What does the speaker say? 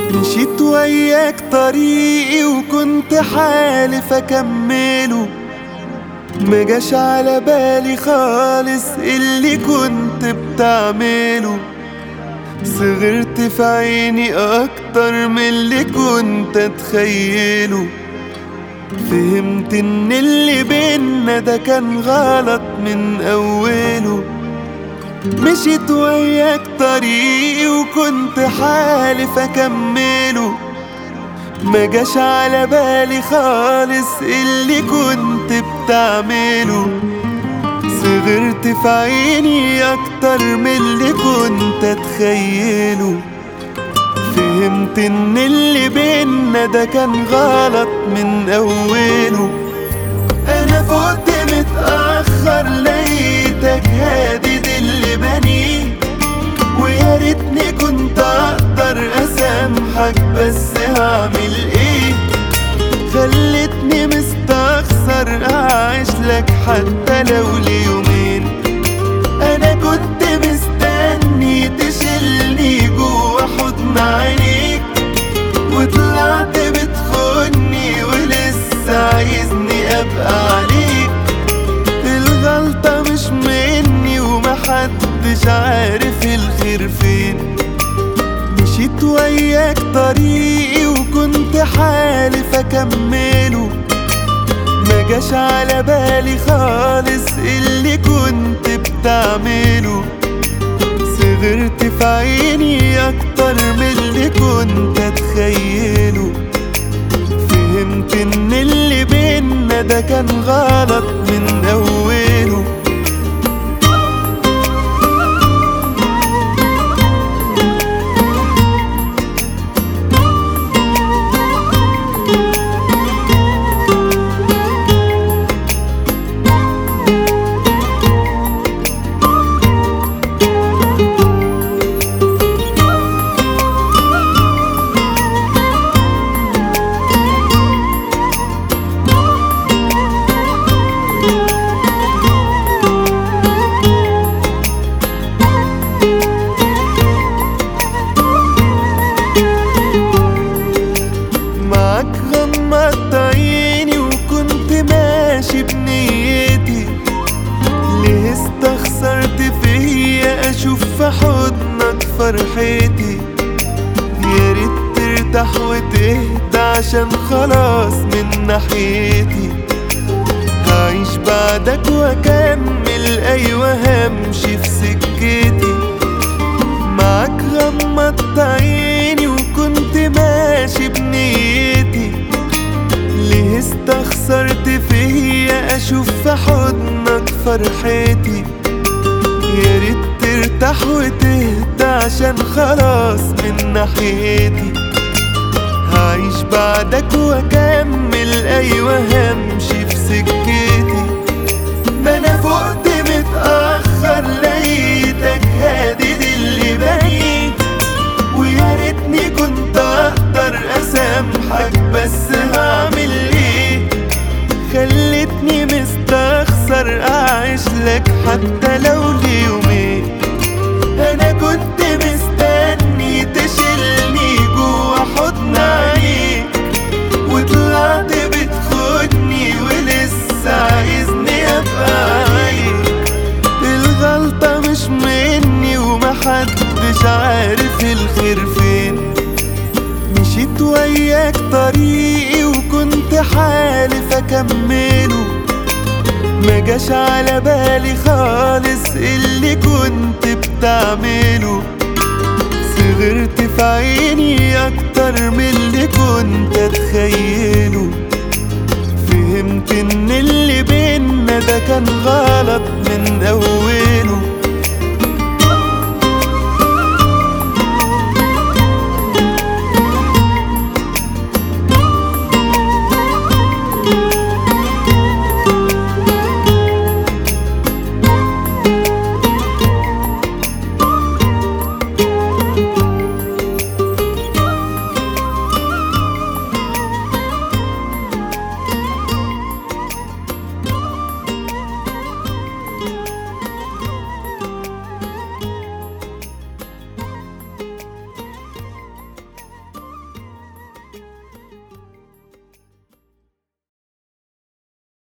مشيت وياك طريقي وكنت حالف اكمله مجاش على بالي خالص اللي كنت بتعمله صغرت في عيني اكتر من اللي كنت اتخيله فهمت ان اللي بينا ده كان غلط من اوله مشيت وياك طريقي وكنت حالف اكمله مجاش على بالي خالص اللي كنت بتعمله صغرت في عيني اكتر من اللي كنت اتخيله فهمت ان اللي بينا ده كان غلط من اوله انا فوت متاخر لقيتك هادد اللي بنيه ويا ريتني كنت اقدر اسامحك بس هعمل ايه خلتني مستخسر اعيش لك حتى لو ليومين انا كنت مستني تشيلني جوا حضن عينيك وطلعت بتخوني ولسه عايزني ابقى عليك الغلطة مش مني ومحدش عارف الخير فين مشيت وياك طريقي وكنت حالف اكمله مجاش على بالي خالص اللي كنت بتعمله صغرت في عيني اكتر من اللي كنت اتخيله فهمت ان اللي بينا ده كان غلط من اوله معاك غمضت عيني وكنت ماشي بنيتي ليه استخسرت فيا اشوف في حضنك فرحتي يا ريت ترتاح وتهدى عشان خلاص من ناحيتي هعيش بعدك واكمل ايوه همشي في سكتي معاك غمضت عيني وكنت ماشي بنيتي ليه استخسرت فيا اشوف في حضنك فرحتي يا ريت ترتاح وتهدى عشان خلاص من ناحيتي هعيش بعدك واكمل ايوه همشي في سكتي ما انا فقت متاخر لقيتك هادد اللي بنيه ويا ريتني كنت اقدر اسامحك بس هعمل ايه خلتني مستخسر اعيش لك حتى لو ليومين انا كنت مستني تشيلني جوا حضن عينيك وطلعت بتخدني ولسه عايزني ابقى عيك الغلطة مش مني ومحدش عارف الخير فين مشيت وياك طريقي وكنت حالف اكمله مجاش على بالي خالص اللي كنت بتعمله صغرت في عيني اكتر من اللي كنت اتخيله فهمت ان اللي بينا ده كان غلط من اول